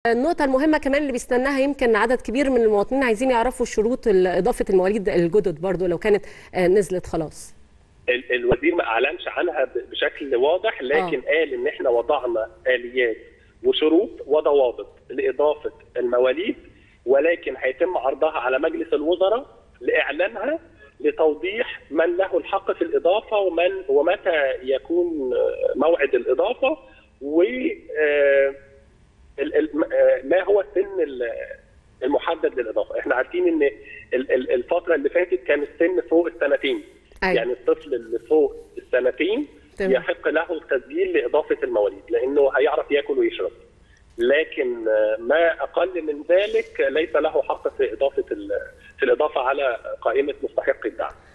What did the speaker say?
النقطة المهمة كمان اللي بيستناها يمكن عدد كبير من المواطنين عايزين يعرفوا شروط إضافة المواليد الجدد برضو لو كانت نزلت خلاص ال- الوزير ما اعلنش عنها ب- بشكل واضح لكن آه. قال ان احنا وضعنا اليات وشروط وضوابط لاضافه المواليد ولكن هيتم عرضها على مجلس الوزراء لاعلانها لتوضيح من له الحق في الاضافه ومن ومتى يكون آه، موعد الاضافه و آه، ال- ال- آه، ما هو السن ال- المحدد للاضافه احنا عارفين ان ال- ال- الفتره اللي فاتت كان السن فوق السنتين أيوة. يعني الطفل اللي فوق السنتين تمام. يحق له التسجيل لاضافه المواليد لانه هيعرف ياكل ويشرب لكن آه، ما اقل من ذلك ليس له حق في اضافه ال- في الاضافه على قائمه مستحقي الدعم